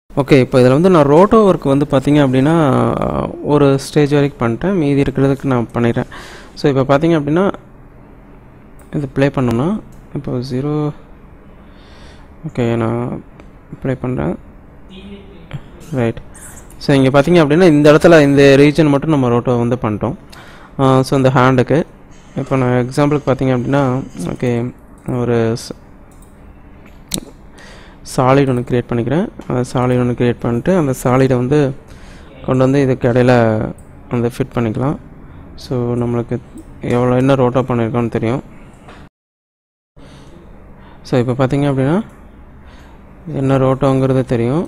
okay இப்போ இதில் வந்து நான் ரோட்டோ ஒர்க் வந்து பார்த்தீங்க அப்படின்னா ஒரு ஸ்டேஜ் வரைக்கும் பண்ணிட்டேன் மீதி இருக்கிறதுக்கு நான் பண்ணிடுறேன் ஸோ இப்போ பார்த்தீங்க அப்படின்னா இது ப்ளே பண்ணோம்னா இப்போ ஜீரோ ஓகே நான் ப்ளே பண்ணுறேன் ரைட் ஸோ இங்கே பார்த்தீங்க அப்படின்னா இந்த இடத்துல இந்த ரீஜன் மட்டும் நம்ம ரோட்டோ வந்து பண்ணிட்டோம் ஸோ இந்த ஹேண்டுக்கு இப்போ நான் எக்ஸாம்பிளுக்கு பார்த்தீங்க அப்படின்னா ஓகே ஒரு சாலிட் ஒன்று க்ரியேட் பண்ணிக்கிறேன் அந்த சாலிட் ஒன்று க்ரியேட் பண்ணிட்டு அந்த சாலிடை வந்து கொண்டு வந்து இதுக்கு இடையில வந்து ஃபிட் பண்ணிக்கலாம் ஸோ நம்மளுக்கு எவ்வளோ என்ன ரோட்டோ பண்ணியிருக்கோன்னு தெரியும் ஸோ இப்போ பார்த்தீங்க அப்படின்னா என்ன ரோட்டோங்கிறது தெரியும்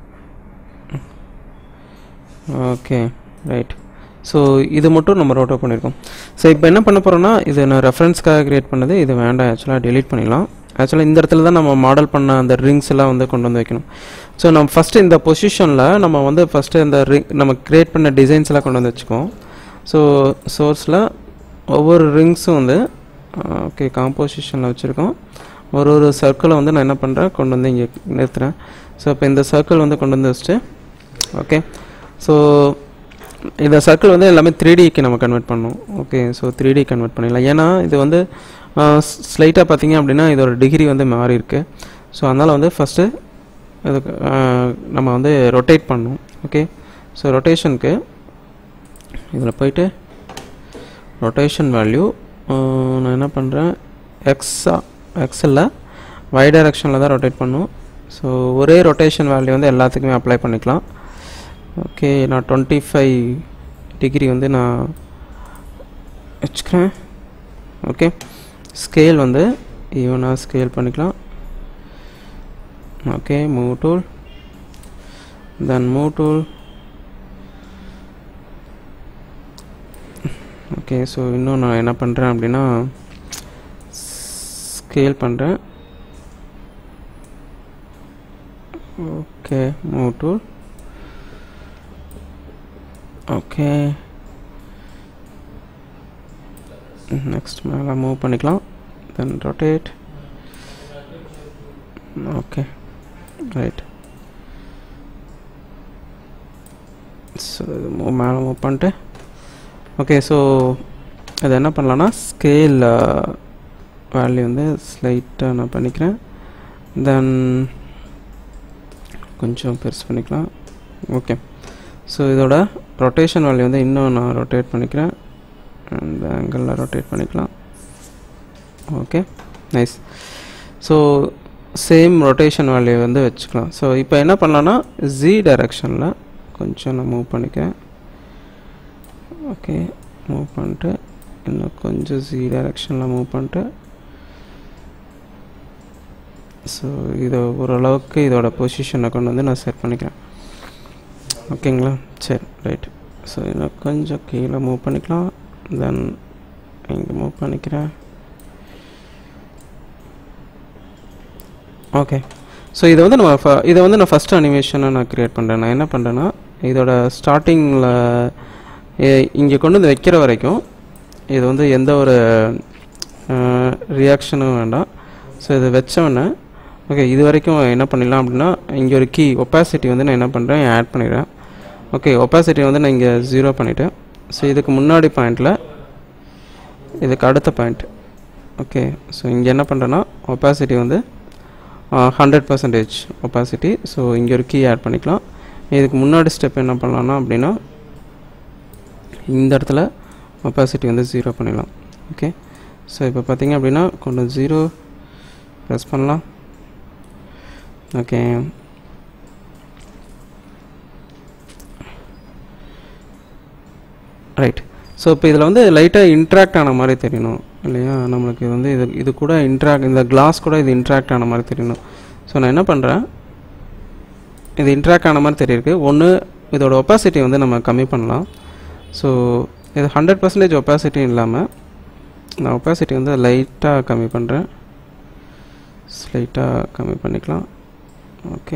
ஓகே ரைட் ஸோ இது மட்டும் நம்ம ரோட்டோ பண்ணியிருக்கோம் ஸோ இப்போ என்ன பண்ண போகிறோம்னா இது நான் ரெஃபரன்ஸ்க்காக க்ரியேட் பண்ணது இது வேண்டாம் ஆக்சுவலாக delete பண்ணிடலாம் ஆக்சுவலாக இந்த இடத்துல தான் நம்ம மாடல் பண்ண அந்த ரிங்ஸ் எல்லாம் வந்து கொண்டு வந்து வைக்கணும் ஸோ நம்ம ஃபஸ்ட்டு இந்த பொசிஷனில் நம்ம வந்து ஃபஸ்ட்டு இந்த ரிங் நம்ம க்ரியேட் பண்ண டிசைன்ஸ் எல்லாம் கொண்டு வந்து வச்சுக்கோம் ஸோ சோர்ஸில் ஒவ்வொரு ரிங்ஸும் வந்து ஓகே காம்போசிஷனில் வச்சுருக்கோம் ஒரு ஒரு சர்க்கிளை வந்து நான் என்ன பண்ணுறேன் கொண்டு வந்து இங்கே நிறுத்துகிறேன் ஸோ இப்போ இந்த சர்க்கிள் வந்து கொண்டு வந்து வச்சுட்டு ஓகே ஸோ இந்த சர்க்கிள் வந்து எல்லாமே த்ரீ டிக்கு நம்ம கன்வெர்ட் பண்ணணும் okay so three D convert பண்ணிடலாம் ஏன்னா இது வந்து ஸ்லைட்டாக பார்த்தீங்க அப்படின்னா இதோட டிகிரி வந்து மாறி இருக்கு ஸோ அதனால் வந்து ஃபஸ்ட்டு இதுக்கு நம்ம வந்து ரொட்டேட் பண்ணணும் ஓகே ஸோ ரொட்டேஷனுக்கு இதில் போயிட்டு ரொட்டேஷன் வேல்யூ நான் என்ன பண்ணுறேன் எக்ஸா எக்ஸில் y டைரக்ஷனில் தான் ரொட்டேட் பண்ணும் ஸோ ஒரே ரொட்டேஷன் வேல்யூ வந்து எல்லாத்துக்குமே அப்ளை பண்ணிக்கலாம் ஓகே நான் டுவெண்ட்டி ஃபைவ் டிகிரி வந்து நான் வச்சுக்கிறேன் ஓகே ஸ்கேல் வந்து ஈவனாக ஸ்கேல் பண்ணிக்கலாம் okay move tool then move tool okay so இன்னும் நான் என்ன பண்ணுறேன் அப்படின்னா ஸ்கேல் பண்ணுறேன் okay move tool okay next மேலே மூவ் பண்ணிக்கலாம் then rotate okay right so இது மூவ் மேலே மூவ் பண்ணிட்டு ஓகே ஸோ அது என்ன பண்ணலான்னா ஸ்கேல் வேல்யூ வந்து ஸ்லைட்டாக நான் பண்ணிக்கிறேன் தென் கொஞ்சம் பெருசு பண்ணிக்கலாம் ஓகே ஸோ இதோட ரொட்டேஷன் வேல்யூ வந்து இன்னும் நான் ரொட்டேட் பண்ணிக்கிறேன் அந்த ஆங்கிளில் ரொட்டேட் பண்ணிக்கலாம் okay nice so same rotation value வந்து வச்சுக்கலாம் ஸோ இப்போ என்ன பண்ணலான்னா ஜி டைரக்ஷனில் கொஞ்சம் நான் மூவ் பண்ணிக்கிறேன் ஓகே மூவ் பண்ணிட்டு இன்னும் கொஞ்சம் ஜி டைரக்ஷனில் மூவ் பண்ணிட்டு ஸோ இதை ஓரளவுக்கு இதோட பொசிஷனை கொண்டு வந்து நான் செட் பண்ணிக்கிறேன் ஓகேங்களா சரி ரைட் ஸோ இன்னும் கொஞ்சம் கீழே மூவ் பண்ணிக்கலாம் தென் இங்கே மூவ் பண்ணிக்கிறேன் ஓகே ஸோ இதை வந்து நம்ம ஃப- இதை வந்து நான் ஃபஸ்ட் அனிமேஷனாக நான் க்ரியேட் பண்ணுறேன் நான் என்ன பண்ணுறேன்னா இதோட ஸ்டார்டிங்கில் இங்கே கொண்டு வந்து வைக்கிற வரைக்கும் இது வந்து எந்த ஒரு ரியாக்ஷனும் வேண்டாம் ஸோ இது வச்சவொடனே ஓகே இது வரைக்கும் என்ன பண்ணிடலாம் அப்படின்னா இங்கே ஒரு கீ ஒப்பாசிட்டி வந்து நான் என்ன பண்ணுறேன் ஆட் பண்ணிடுறேன் ஓகே ஒப்பாசிட்டி வந்து நான் இங்கே ஜீரோ பண்ணிவிட்டேன் ஸோ இதுக்கு முன்னாடி பாயிண்டில் இதுக்கு அடுத்த பாயிண்ட் ஓகே ஸோ இங்கே என்ன பண்ணுறேன்னா ஒப்பாசிட்டி வந்து ஹண்ட்ரட் பர்சன்டேஜ் ஒப்பாசிட்டி ஸோ இங்கே ஒரு கீ ஆட் பண்ணிக்கலாம் இதுக்கு முன்னாடி ஸ்டெப் என்ன பண்ணலாம்னா அப்படின்னா இந்த இடத்துல ஒப்பாசிட்டி வந்து ஜீரோ பண்ணிடலாம் ஓகே ஸோ இப்போ பார்த்தீங்க அப்படின்னா கொண்டு ஜீரோ ப்ரெஸ் பண்ணலாம் ஓகே ரைட் ஸோ இப்போ இதில் வந்து லைட்டாக இன்ட்ராக்ட் ஆன மாதிரி தெரியணும் இல்லையா நம்மளுக்கு வந்து இது இது கூட இன்ட்ராக்ட் இந்த கிளாஸ் கூட இது இன்ட்ராக்ட் ஆன மாதிரி தெரியணும் ஸோ நான் என்ன பண்ணுறேன் இது இன்ட்ராக்ட் ஆன மாதிரி தெரியிருக்கு ஒன்று இதோட ஒப்பாசிட்டி வந்து நம்ம கம்மி பண்ணலாம் ஸோ இது ஹண்ட்ரட் பர்சன்டேஜ் ஒப்பாசிட்டி இல்லாமல் நான் ஒப்பாசிட்டி வந்து லைட்டாக கம்மி பண்ணுறேன் ஸ்லைட்டாக கம்மி பண்ணிக்கலாம் ஓகே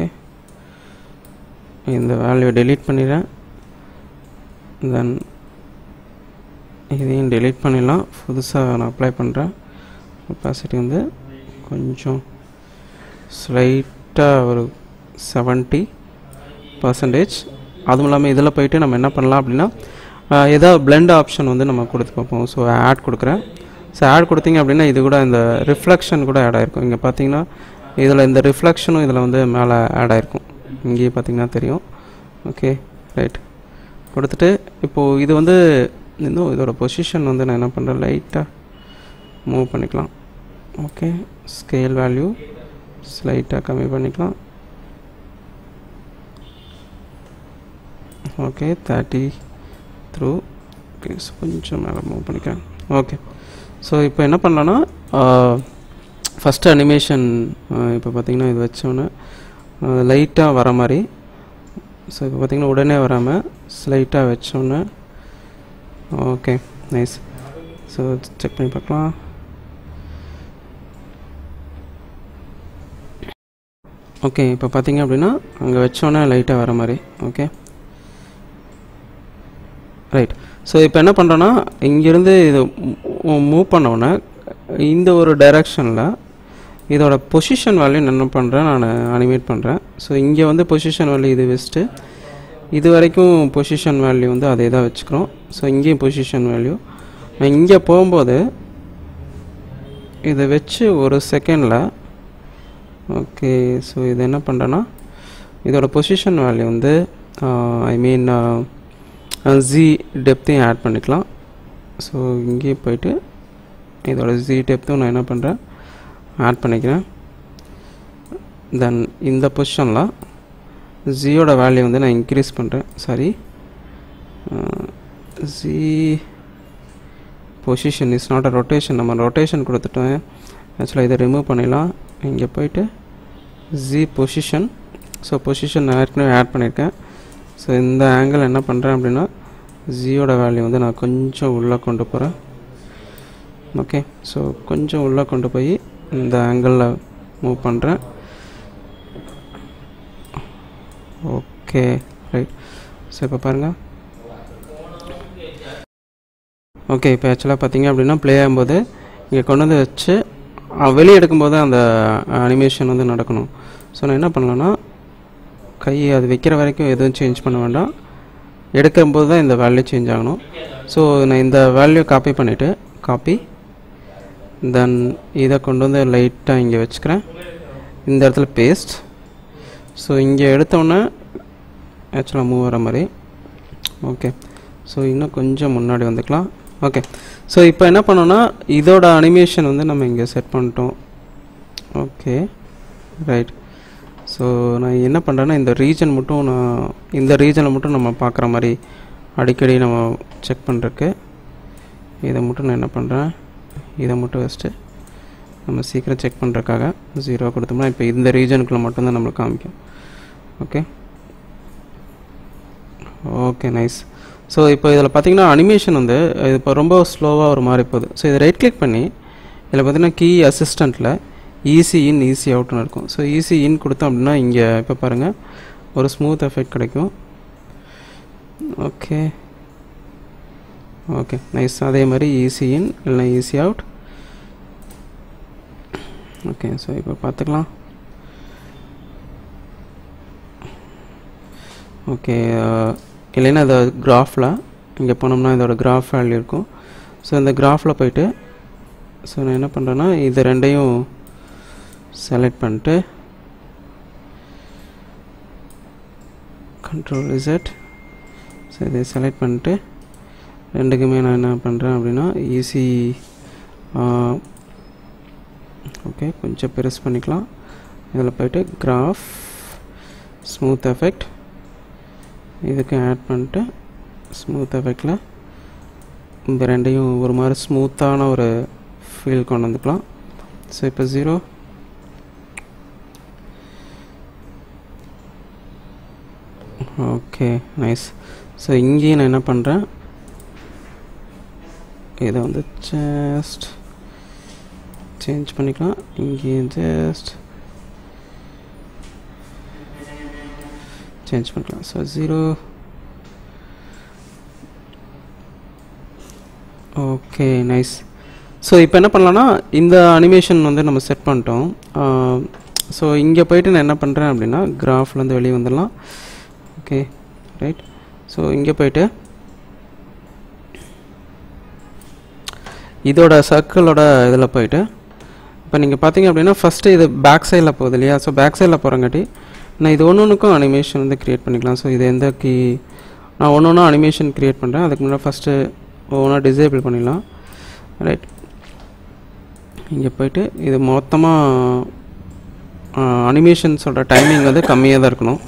இந்த வேல்யூ delete பண்ணிடுறேன் தென் இதையும் delete பண்ணிடலாம் புதுசாக நான் அப்ளை பண்ணுறேன் ஒப்பாசிட்டி வந்து கொஞ்சம் ஸ்லைட்டாக ஒரு செவன்ட்டி பர்சன்டேஜ் அதுவும் இல்லாமல் இதில் போயிட்டு நம்ம என்ன பண்ணலாம் அப்படின்னா ஆஹ், ஏதாவது blend ஆப்ஷன் வந்து நம்ம கொடுத்து பார்ப்போம் ஸோ ஆட் கொடுக்குறேன் ஸோ ஆட் கொடுத்தீங்க அப்படின்னா இது கூட இந்த ரிஃப்ளெக்ஷன் கூட ஆட் ஆயிருக்கும் இங்கே பார்த்தீங்கன்னா இதில் இந்த ரிஃப்ளெக்ஷனும் இதில் வந்து மேலே ஆட் ஆயிருக்கும் இங்கேயே பார்த்தீங்கன்னா தெரியும் ஓகே ரைட் கொடுத்துட்டு இப்போது இது வந்து இன்னும் இதோட பொசிஷன் வந்து நான் என்ன பண்ணுறேன் லைட்டாக மூவ் பண்ணிக்கலாம் ஓகே ஸ்கேல் வேல்யூ ஸ்லைட்டாக கம்மி பண்ணிக்கலாம் ஓகே தேர்ட்டி த்ரூ ஓகே கொஞ்சம் மேலே மூவ் பண்ணிக்கிறேன் ஓகே ஸோ இப்போ என்ன பண்ணலான்னா ஃபஸ்ட்டு அனிமேஷன் இப்போ பார்த்தீங்கன்னா இது வச்சோன்னே லைட்டாக வர மாதிரி ஸோ இப்போ பார்த்தீங்கன்னா உடனே வராமல் ஸ்லைட்டாக வச்சோன்னே ஓகே நைஸ் ஸோ செக் பண்ணி பார்க்கலாம் ஓகே இப்போ பார்த்தீங்க அப்படின்னா அங்கே வச்சோன்னே லைட்டாக வர மாதிரி ஓகே ரைட் ஸோ இப்போ என்ன பண்ணுறோன்னா இங்கேருந்து இது மூவ் பண்ணோன்னே இந்த ஒரு டைரக்ஷனில் இதோட பொசிஷன் வேல்யூ நான் என்ன பண்ணுறேன் நான் அனிமேட் பண்ணுறேன் ஸோ இங்கே வந்து பொசிஷன் வேல்யூ இது வச்சுட்டு இது வரைக்கும் பொசிஷன் வேல்யூ வந்து அதே தான் வச்சுக்கிறோம் ஸோ இங்கேயும் பொசிஷன் வேல்யூ நான் இங்கே போகும்போது இதை வச்சு ஒரு செகண்டில் ஓகே ஸோ இது என்ன பண்ணுறேன்னா இதோட பொசிஷன் வேல்யூ வந்து ஐ மீன் ஜி டெப்த்தையும் ஆட் பண்ணிக்கலாம் ஸோ இங்கேயே போயிட்டு இதோட ஜி டெப்த்தும் நான் என்ன பண்ணுறேன் ஆட் பண்ணிக்கிறேன் தென் இந்த பொசிஷனில் ஜியோட வேல்யூ வந்து நான் இன்க்ரீஸ் பண்ணுறேன் sorry Z position is not a rotation நம்ம ரொட்டேஷன் கொடுத்துட்டோம் ஆக்சுவலாக இதை ரிமூவ் பண்ணிடலாம் இங்கே போயிட்டு ஜி பொசிஷன் ஸோ பொசிஷன் நான் ஏற்கனவே ஆட் பண்ணியிருக்கேன் ஸோ இந்த ஆங்கிள் என்ன பண்ணுறேன் அப்படின்னா ஜியோட வேல்யூ வந்து நான் கொஞ்சம் உள்ளே கொண்டு போகிறேன் ஓகே ஸோ கொஞ்சம் உள்ளே கொண்டு போய் இந்த ஆங்கிளில் மூவ் பண்ணுறேன் ஓகே ரைட் ஸோ இப்போ பாருங்கள் ஓகே இப்போ ஆக்சுவலாக பார்த்தீங்க அப்படின்னா ப்ளே ஆகும்போது இங்கே கொண்டு வந்து வச்சு அஹ், வெளியே எடுக்கும்போது அந்த அனிமேஷன் வந்து நடக்கணும் ஸோ நான் என்ன பண்ணலான்னா கை அது வைக்கிற வரைக்கும் எதுவும் சேஞ்ச் பண்ண வேண்டாம் எடுக்கும்போது தான் இந்த வேல்யூ சேஞ்ச் ஆகணும் ஸோ நான் இந்த வேல்யூ காப்பி பண்ணிவிட்டு காப்பி தென் இதை கொண்டு வந்து லைட்டாக இங்கே வச்சுக்கிறேன் இந்த இடத்துல பேஸ்ட் ஸோ இங்கே எடுத்தோன்னே ஆக்சுவலாக மூவ் வர மாதிரி ஓகே ஸோ இன்னும் கொஞ்சம் முன்னாடி வந்துக்கலாம் ஓகே ஸோ இப்போ என்ன பண்ணோன்னா இதோட அனிமேஷன் வந்து நம்ம இங்கே செட் பண்ணிட்டோம் ஓகே ரைட் ஸோ நான் என்ன பண்ணுறேன்னா இந்த ரீஜன் மட்டும் நான் இந்த ரீஜனை மட்டும் நம்ம பார்க்குற மாதிரி அடிக்கடி நம்ம செக் பண்ணுறக்கு இதை மட்டும் நான் என்ன பண்ணுறேன் இதை மட்டும் வச்சுட்டு நம்ம சீக்கிரம் செக் பண்ணுறக்காக ஜீரோ கொடுத்தோம்னா இப்போ இந்த ரீஜனுக்குள்ளே மட்டும்தான் நம்மளுக்கு காமிக்கும் ஓகே ஓகே நைஸ் ஸோ இப்போ இதில் பார்த்தீங்கன்னா அனிமேஷன் வந்து இது இப்போ ரொம்ப ஸ்லோவாக ஒரு மாதிரி போகுது ஸோ இதை ரைட் கிளிக் பண்ணி இதில் பார்த்தீங்கன்னா கீ அசிஸ்டண்ட்டில் ஈஸி இன் ஈஸி அவுட்னு இருக்கும் ஸோ ஈஸி இன் கொடுத்தோம் அப்படின்னா இங்கே இப்போ பாருங்கள் ஒரு ஸ்மூத் எஃபெக்ட் கிடைக்கும் ஓகே ஓகே நைஸ் அதே மாதிரி ஈஸி இன் இல்லைனா ஈஸி அவுட் ஓகே ஸோ இப்போ பார்த்துக்கலாம் ஓகே இல்லைன்னா இந்த கிராஃபில் இங்கே போனோம்னா இதோட கிராஃப் வேல்யூ இருக்கும் ஸோ இந்த கிராஃபில் போயிட்டு ஸோ நான் என்ன பண்ணுறேன்னா இது ரெண்டையும் செலக்ட் பண்ணிட்டு கண்ட்ரோல் ரிசெட் ஸோ இதை செலக்ட் பண்ணிட்டு ரெண்டுக்குமே நான் என்ன பண்ணுறேன் அப்படின்னா ஈஸி ஓகே கொஞ்சம் பெருசு பண்ணிக்கலாம் இதில் போயிட்டு கிராஃப் ஸ்மூத் எஃபெக்ட் இதுக்கு ஆட் பண்ணிட்டு ஸ்மூத் எஃபெக்டில் இந்த ரெண்டையும் ஒரு மாதிரி ஸ்மூத்தான ஒரு ஃபீல் கொண்டு வந்துக்கலாம் ஸோ இப்போ ஜீரோ ஓகே நைஸ் ஸோ இங்கேயும் நான் என்ன பண்ணுறேன் இதை வந்து ஜஸ்ட் சேஞ்ச் பண்ணிக்கலாம் இங்கேயும் ஜஸ்ட் சேஞ்ச் பண்ணிக்கலாம் so zero okay nice so இப்போ என்ன பண்ணலான்னா இந்த அனிமேஷன் வந்து நம்ம செட் பண்ணிட்டோம் ஸோ இங்கே போயிட்டு நான் என்ன பண்ணுறேன் அப்படின்னா கிராஃப்லேருந்து வெளியே வந்துடலாம் ஓகே ரைட் ஸோ இங்கே போயிட்டு இதோட சர்க்கிளோட இதில் போயிட்டு இப்போ நீங்கள் பார்த்தீங்க அப்படின்னா ஃபஸ்ட்டு இது பேக் சைடில் போகுது இல்லையா ஸோ பேக் சைடில் போகிறங்காட்டி நான் இது ஒன்று ஒன்றுக்கும் அனிமேஷன் வந்து க்ரியேட் பண்ணிக்கலாம் ஸோ இது எந்த கீ நான் ஒன்று ஒன்றா அனிமேஷன் க்ரியேட் பண்ணுறேன் அதுக்கு முன்னாடி ஃபஸ்ட்டு ஒவ்வொன்றா டிசேபிள் பண்ணிடலாம் ரைட் இங்கே போயிட்டு இது மொத்தமாக அனிமேஷன் சொல்கிற டைமிங் வந்து கம்மியாக தான் இருக்கணும்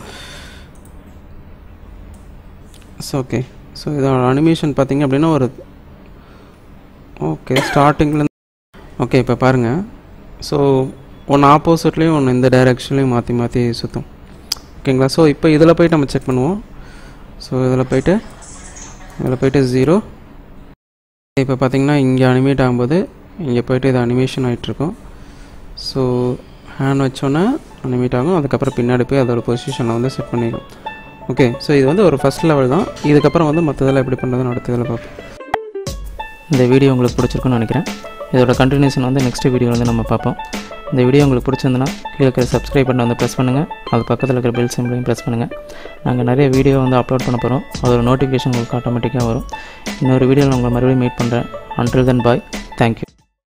ஸோ ஓகே ஸோ இதோட அனிமேஷன் பார்த்தீங்க அப்படின்னா ஒரு ஓகே ஸ்டார்டிங்கில் ஓகே இப்போ பாருங்கள் ஸோ ஒன்று ஆப்போசிட்லேயும் ஒன்று இந்த டைரெக்ஷன்லேயும் மாற்றி மாற்றி சுற்றும் ஓகேங்களா ஸோ இப்போ இதில் போயிட்டு நம்ம செக் பண்ணுவோம் ஸோ இதில் போயிட்டு இதில் போயிட்டு ஜீரோ இப்போ பார்த்தீங்கன்னா இங்கே அனிமேட் ஆகும்போது இங்கே போயிட்டு இது அனிமேஷன் ஆகிட்ருக்கும் ஸோ ஹேண்ட் வச்சோன்னே அனிமேட் ஆகும் அதுக்கப்புறம் பின்னாடி போய் அதோட பொசிஷனை வந்து செட் பண்ணிடும் ஓகே ஸோ இது வந்து ஒரு ஃபஸ்ட் லெவல் தான் இதுக்கப்புறம் வந்து மற்றதெல்லாம் எப்படி பண்ணுறதுன்னு அடுத்ததில் பார்ப்போம் இந்த வீடியோ உங்களுக்கு பிடிச்சிருக்குன்னு நினைக்கிறேன் இதோட கண்டினியூஷன் வந்து நெக்ஸ்ட் வீடியோ வந்து நம்ம பார்ப்போம் இந்த வீடியோ உங்களுக்கு பிடிச்சிருந்துன்னா கீழே இருக்கிற சப்ஸ்கிரைப் பட்டன் வந்து ப்ரெஸ் பண்ணுங்கள் அது பக்கத்தில் இருக்கிற பெல் சிம்பிளையும் ப்ரெஸ் பண்ணுங்கள் நாங்கள் நிறைய வீடியோ வந்து அப்லோட் பண்ண போகிறோம் அதோட நோட்டிஃபிகேஷன் உங்களுக்கு ஆட்டோமேட்டிக்காக வரும் இன்னொரு வீடியோவில் உங்களை மறுபடியும் மீட் பண்ணுறேன் அன்டில் தென் பாய் தேங்க்யூ